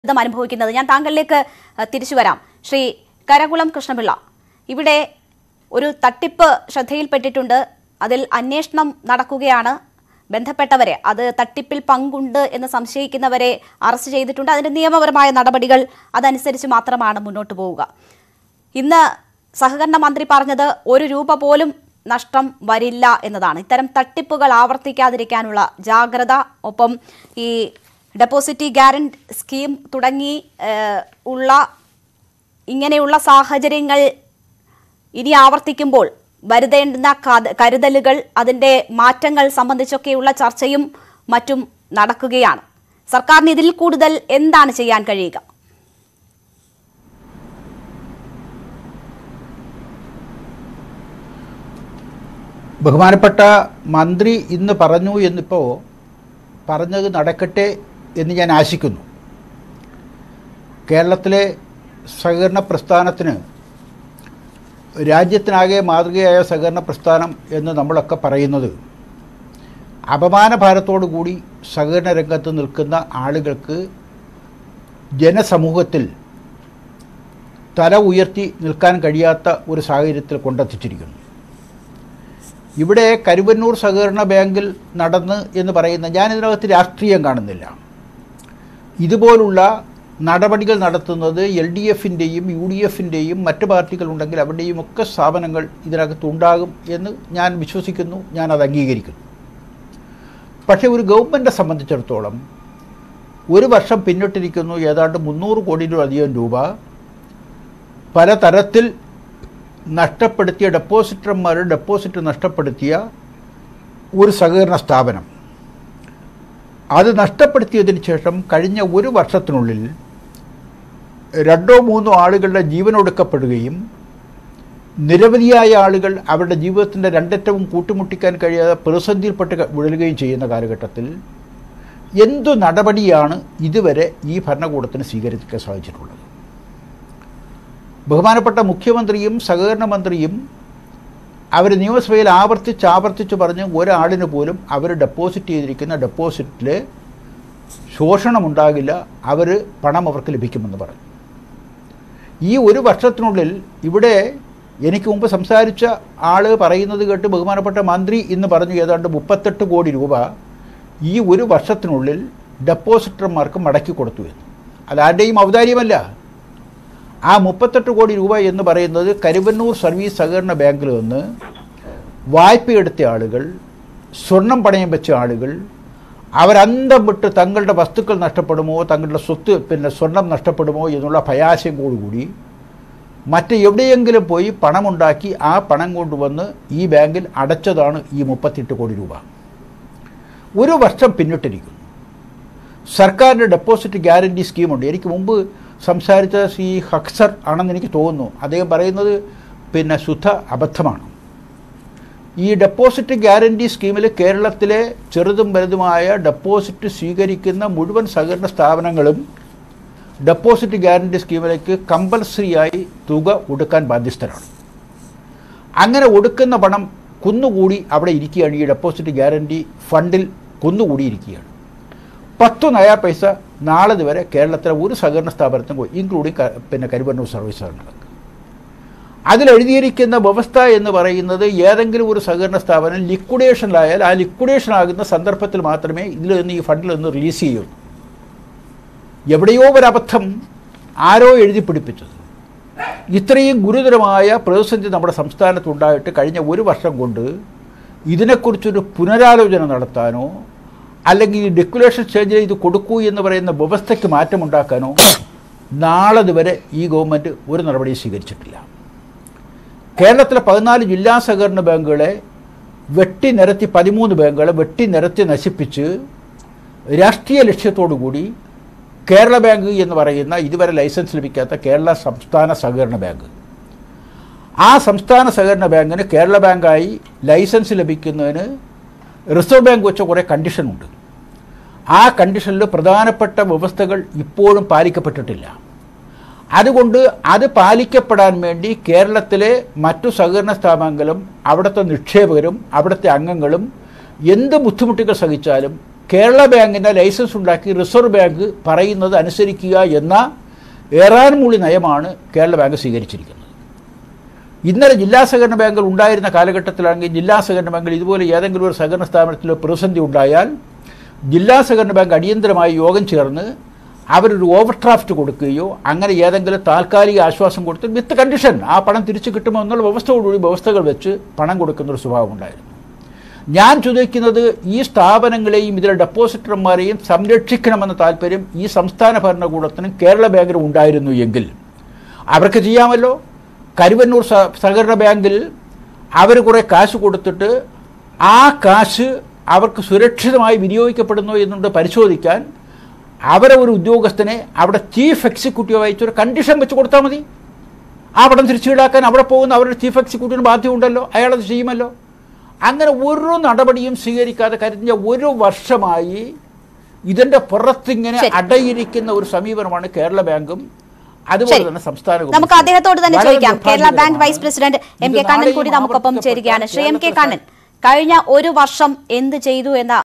ദുരിതം അനുഭവിക്കുന്നത് ഞാൻ താങ്കളിലേക്ക് അഹ്, തിരിച്ചു വരാം ശ്രീ കരകുളം കൃഷ്ണപിള്ള ഇവിടെ ഒരു തട്ടിപ്പ് ശ്രദ്ധയിൽപ്പെട്ടിട്ടുണ്ട് അതിൽ അന്വേഷണം നടക്കുകയാണ് ബന്ധപ്പെട്ടവരെ അത് തട്ടിപ്പിൽ പങ്കുണ്ട് എന്ന് സംശയിക്കുന്നവരെ അറസ്റ്റ് ചെയ്തിട്ടുണ്ട് അതിന്റെ നിയമപരമായ നടപടികൾ അതനുസരിച്ച് മാത്രമാണ് മുന്നോട്ട് പോവുക ഇന്ന് സഹകരണ മന്ത്രി പറഞ്ഞത് ഒരു രൂപ പോലും നഷ്ടം വരില്ല എന്നതാണ് ഇത്തരം തട്ടിപ്പുകൾ ആവർത്തിക്കാതിരിക്കാനുള്ള ജാഗ്രത ഒപ്പം ഈ ഡെപ്പോസിറ്റി ഗ്യാരണ്ടി സ്കീം തുടങ്ങി ഏഹ്, ഉള്ള ഇങ്ങനെയുള്ള സാഹചര്യങ്ങൾ ഇനി ആവർത്തിക്കുമ്പോൾ വരുതേണ്ടുന്ന കത- കരുതലുകൾ അതിന്റെ മാറ്റങ്ങൾ സംബന്ധിച്ചൊക്കെയുള്ള ചർച്ചയും മറ്റും നടക്കുകയാണ് സർക്കാരിന് ഇതിൽ കൂടുതൽ എന്താണ് ചെയ്യാൻ കഴിയുക ബഹുമാനപ്പെട്ട മന്ത്രി ഇന്ന് പറഞ്ഞു എന്നിപ്പോൾ പറഞ്ഞത് നടക്കട്ടെ എന്ന് ഞാൻ ആശിക്കുന്നു കേരളത്തിലെ സഹകരണ പ്രസ്ഥാനത്തിന് രാജ്യത്തിനാകെ മാതൃകയായ സഹകരണ പ്രസ്ഥാനം എന്ന് നമ്മളൊക്കെ പറയുന്നത് അപമാനഭാരത്തോടു കൂടി സഹകരണ രംഗത്ത് നിൽക്കുന്ന ആളുകൾക്ക് ജനസമൂഹത്തിൽ തല ഉയർത്തി നിൽക്കാൻ കഴിയാത്ത ഒരു സാഹചര്യത്തിൽ കൊണ്ടെത്തിച്ചിരിക്കുന്നു ഇവിടെ കരുവന്നൂർ സഹകരണ ബാങ്കിൽ നടന്ന് എന്ന് പറയുന്ന ഞാൻ ഇതിനകത്ത് രാഷ്ട്രീയം കാണുന്നില്ല ഇതുപോലുള്ള നടപടികൾ നടത്തുന്നത് എൽ ഡി എഫിൻ്റെയും യു ഡി എഫിൻ്റെയും മറ്റ് പാർട്ടികളുണ്ടെങ്കിൽ അവരുടെയും ഒക്കെ സ്ഥാപനങ്ങൾ ഇതിനകത്ത് ഉണ്ടാകും എന്ന് ഞാൻ വിശ്വസിക്കുന്നു ഞാൻ അത് അംഗീകരിക്കുന്നു പക്ഷേ ഒരു ഗവൺമെൻറ്റിനെ സംബന്ധിച്ചിടത്തോളം ഒരു വർഷം പിന്നിട്ടിരിക്കുന്നു ഏതാണ്ട് മുന്നൂറ് കോടിയിലധികം രൂപ പലതരത്തിൽ നഷ്ടപ്പെടുത്തിയ ഡെപ്പോസിറ്റർമാർ ഡെപ്പോസിറ്റ് നഷ്ടപ്പെടുത്തിയ ഒരു സഹകരണ സ്ഥാപനം അത് നഷ്ടപ്പെടുത്തിയതിന് ശേഷം കഴിഞ്ഞ ഒരു വർഷത്തിനുള്ളിൽ രണ്ടോ മൂന്നോ ആളുകളുടെ ജീവനൊടുക്കപ്പെടുകയും നിരവധിയായ ആളുകൾ അവരുടെ ജീവിതത്തിൻ്റെ രണ്ടറ്റവും കൂട്ടിമുട്ടിക്കാൻ കഴിയാതെ പ്രതിസന്ധിയിൽപ്പെട്ട് ക- വീഴുകയും ചെയ്യുന്ന കാലഘട്ടത്തിൽ എന്തു നടപടിയാണ് ഇതുവരെ ഈ ഭരണകൂടത്തിന് സ്വീകരിക്കാൻ സാധിച്ചിട്ടുള്ളത് ബഹുമാനപ്പെട്ട മുഖ്യമന്ത്രിയും സഹകരണ മന്ത്രിയും അവർ നിയമസഭയിൽ ആവർത്തിച്ച് ആവർത്തിച്ച് പറഞ്ഞ് ഒരാളിന് പോലും അവർ ഡെപ്പോസിറ്റ് ചെയ്തിരിക്കുന്ന ഡെപ്പോസിറ്റിൽ ശോഷണമുണ്ടാകില്ല അവർ പണം അവർക്ക് ലഭിക്കുമെന്ന് പറഞ്ഞു ഈ ഒരു വർഷത്തിനുള്ളിൽ ഇവിടെ എനിക്ക് മുമ്പ് സംസാരിച്ച ആൾ പറയുന്നത് കേട്ട് ബഹുമാനപ്പെട്ട മന്ത്രി ഇന്ന് പറഞ്ഞു ഏതാണ്ട് മുപ്പത്തെട്ട് കോടി രൂപ ഈ ഒരു വർഷത്തിനുള്ളിൽ ഡെപ്പോസിറ്റർമാർക്ക് മടക്കി കൊടുത്തു എന്ന് അതാരുടെയും ഔദാര്യമല്ല ആ മുപ്പത്തെട്ട് കോടി രൂപ എന്ന് പറയുന്നത് കരുവന്നൂർ സർവീസ് സഹകരണ ബാങ്കിൽ നിന്ന് വായ്പയെടുത്ത ആളുകൾ സ്വർണം പണയം വെച്ച ആളുകൾ അവരന്തം വിട്ട് തങ്ങളുടെ വസ്തുക്കൾ നഷ്ടപ്പെടുമോ തങ്ങളുടെ സ്വത്ത് പിന്നെ സ്വർണം നഷ്ടപ്പെടുമോ എന്നുള്ള ഭയാശങ്കയോടുകൂടി മറ്റ് എവിടെയെങ്കിലും പോയി പണമുണ്ടാക്കി ആ പണം കൊണ്ടുവന്ന് ഈ ബാങ്കിൽ അടച്ചതാണ് ഈ മുപ്പത്തിയെട്ട് കോടി രൂപ ഒരു വർഷം പിന്നിട്ടിരിക്കുന്നു സർക്കാരിൻ്റെ ഡെപ്പോസിറ്റ് ഗ്യാരണ്ടി സ്കീമുണ്ട് എനിക്ക് മുമ്പ് സംസാരിച്ച ശ്രീ ഹക്സർ ആണെന്ന് എനിക്ക് തോന്നുന്നു അദ്ദേഹം പറയുന്നത് പിന്നെ ശുദ്ധ അബദ്ധമാണ് ഈ ഡെപ്പോസിറ്റ് ഗ്യാരണ്ടി സ്കീമിൽ കേരളത്തിലെ ചെറുതും വലുതുമായ ഡെപ്പോസിറ്റ് സ്വീകരിക്കുന്ന മുഴുവൻ സഹകരണ സ്ഥാപനങ്ങളും ഡെപ്പോസിറ്റ് ഗ്യാരണ്ടി സ്കീമിലേക്ക് കമ്പൽസറിയായി തുക ഒടുക്കാൻ ബാധ്യസ്ഥരാണ് അങ്ങനെ ഒടുക്കുന്ന പണം കുന്നുകൂടി അവിടെ ഇരിക്കുകയാണ് ഈ ഡെപ്പോസിറ്റ് ഗ്യാരണ്ടി ഫണ്ടിൽ കുന്നുകൂടിയിരിക്കുകയാണ് പത്ത് നയാ പൈസ നാളെ വരെ കേരളത്തിലെ ഒരു സഹകരണ സ്ഥാപനത്തിനും പോയി ഇൻക്ലൂഡിങ് ക- പിന്നെ കരുവന്നൂർ സർവീസ് സഹകരണങ്ങൾക്ക് അതിലെഴുതിയിരിക്കുന്ന വ്യവസ്ഥ എന്ന് പറയുന്നത് ഏതെങ്കിലും ഒരു സഹകരണ സ്ഥാപനം ലിക്വിഡേഷനിലായാൽ ആ ലിക്വിഡേഷൻ ആകുന്ന സന്ദർഭത്തിൽ മാത്രമേ ഇതിൽ നിന്ന് ഈ ഫണ്ടിൽ നിന്ന് റിലീസ് ചെയ്യൂ എവിടെയോ ഒരു അബദ്ധം ആരോ എഴുതി പിടിപ്പിച്ചത് ഇത്രയും ഗുരുതരമായ പ്രതിസന്ധി നമ്മുടെ സംസ്ഥാനത്തുണ്ടായിട്ട് കഴിഞ്ഞ ഒരു വർഷം കൊണ്ട് ഇതിനെക്കുറിച്ചൊരു പുനരാലോചന നടത്താനോ അല്ലെങ്കിൽ ഈ ഡെക്കുലേഷൻ ചേഞ്ച് ചെയ്ത് കൊടുക്കൂ എന്ന് പറയുന്ന വ്യവസ്ഥയ്ക്ക് മാറ്റമുണ്ടാക്കാനോ നാളെ വരെ ഈ ഗവൺമെൻറ് ഒരു നടപടിയും സ്വീകരിച്ചിട്ടില്ല കേരളത്തിലെ പതിനാല് ജില്ലാ സഹകരണ ബാങ്കുകളെ വെട്ടി നിരത്തി പതിമൂന്ന് ബാങ്കുകളെ വെട്ടി നിരത്തി നശിപ്പിച്ച് രാഷ്ട്രീയ ലക്ഷ്യത്തോടു കൂടി കേരള ബാങ്ക് എന്ന് പറയുന്ന ഇതുവരെ ലൈസൻസ് ലഭിക്കാത്ത കേരള സംസ്ഥാന സഹകരണ ബാങ്ക് ആ സംസ്ഥാന സഹകരണ ബാങ്കിന് കേരള ബാങ്കായി ലൈസൻസ് ലഭിക്കുന്നതിന് റിസർവ് ബാങ്ക് വെച്ച കുറേ കണ്ടീഷനുണ്ട് ആ കണ്ടീഷനിൽ പ്രധാനപ്പെട്ട വ്യവസ്ഥകൾ ഇപ്പോഴും പാലിക്കപ്പെട്ടിട്ടില്ല അതുകൊണ്ട് അത് പാലിക്കപ്പെടാൻ വേണ്ടി കേരളത്തിലെ മറ്റു സഹകരണ സ്ഥാപനങ്ങളും അവിടുത്തെ നിക്ഷേപകരും അവിടുത്തെ അംഗങ്ങളും എന്ത് ബുദ്ധിമുട്ടുകൾ സഹിച്ചാലും കേരള ബാങ്കിൻ്റെ ലൈസൻസ് ഉണ്ടാക്കി റിസർവ് ബാങ്ക് പറയുന്നത് അനുസരിക്കുക എന്ന ഏറാൻ മൂളി നയമാണ് കേരള ബാങ്ക് സ്വീകരിച്ചിരിക്കുന്നത് ഇന്നലെ ജില്ലാ സഹകരണ ബാങ്കുകൾ ഉണ്ടായിരുന്ന കാലഘട്ടത്തിലാണെങ്കിൽ ജില്ലാ സഹകരണ ബാങ്കിൽ ഇതുപോലെ ഏതെങ്കിലും ഒരു സഹകരണ സ്ഥാപനത്തിൽ പ്രതിസന്ധി ഉണ്ടായാൽ ജില്ലാ സഹകരണ ബാങ്ക് അടിയന്തരമായി യോഗം ചേർന്ന് അവരൊരു ഓവർ ഡ്രാഫ്റ്റ് കൊടുക്കുകയോ അങ്ങനെ ഏതെങ്കിലും താൽക്കാലിക ആശ്വാസം കൊടുത്ത് വിത്ത് കണ്ടീഷൻ ആ പണം തിരിച്ചു കിട്ടുമോ എന്നുള്ള വ്യവസ്ഥയോടുകൂടി വ്യവസ്ഥകൾ വെച്ച് പണം കൊടുക്കുന്ന ഒരു സ്വഭാവം ഉണ്ടായിരുന്നു ഞാൻ ചോദിക്കുന്നത് ഈ സ്ഥാപനങ്ങളെയും ഇതിലെ ഡെപ്പോസിറ്റർമാരെയും സംരക്ഷിക്കണമെന്ന താല്പര്യം ഈ സംസ്ഥാന ഭരണകൂടത്തിനും കേരള ബാങ്കിനും ഉണ്ടായിരുന്നു എങ്കിൽ അവർക്ക് ചെയ്യാമല്ലോ കരുവന്നൂർ സ- സഹകരണ ബാങ്കിൽ അവർ കുറേ കാശ് കൊടുത്തിട്ട് ആ കാശ് അവർക്ക് സുരക്ഷിതമായി വിനിയോഗിക്കപ്പെടുന്നു എന്നുണ്ട് പരിശോധിക്കാൻ അവരെ ഒരു ഉദ്യോഗസ്ഥനെ അവിടെ ചീഫ് എക്സിക്യൂട്ടീവ് അയച്ചൊരു കണ്ടീഷൻ വെച്ച് കൊടുത്താൽ മതി ആ പണം തിരിച്ചു ഈടാക്കാൻ അവിടെ പോകുന്ന അവരുടെ ചീഫ് എക്സിക്യൂട്ടീവിന് ബാധ്യതയുണ്ടല്ലോ അയാളത് ചെയ്യുമല്ലോ അങ്ങനെ ഒരു നടപടിയും സ്വീകരിക്കാതെ കഴിഞ്ഞ ഒരു വർഷമായി ഇതിന്റെ പുറത്തിങ്ങനെ ശരി. അടയിരിക്കുന്ന ഒരു സമീപനമാണ് കേരള ബാങ്കും അതുപോലെ ശരി. തന്നെ സംസ്ഥാന നമുക്ക് ഗവൺമെന്റും. അദ്ദേഹത്തോട് തന്നെ വളരെ ചോദിക്കാം കേരള ബാങ്ക് നിർഭാഗ്യകരമാണ്. വൈസ് പ്രസിഡന്റ് എം ഇത് കെ കണ്ണൻ നാളെയും കൂടി നമുക്കൊപ്പം ആവർത്തിക്കപ്പെട്ടാൽ ചേരുകയാണ് ശ്രീ എം കെ കേരളത്തിലെ കണ്ണൻ കഴിഞ്ഞ ഒരു വർഷം എന്ത് ചെയ്തു എന്ന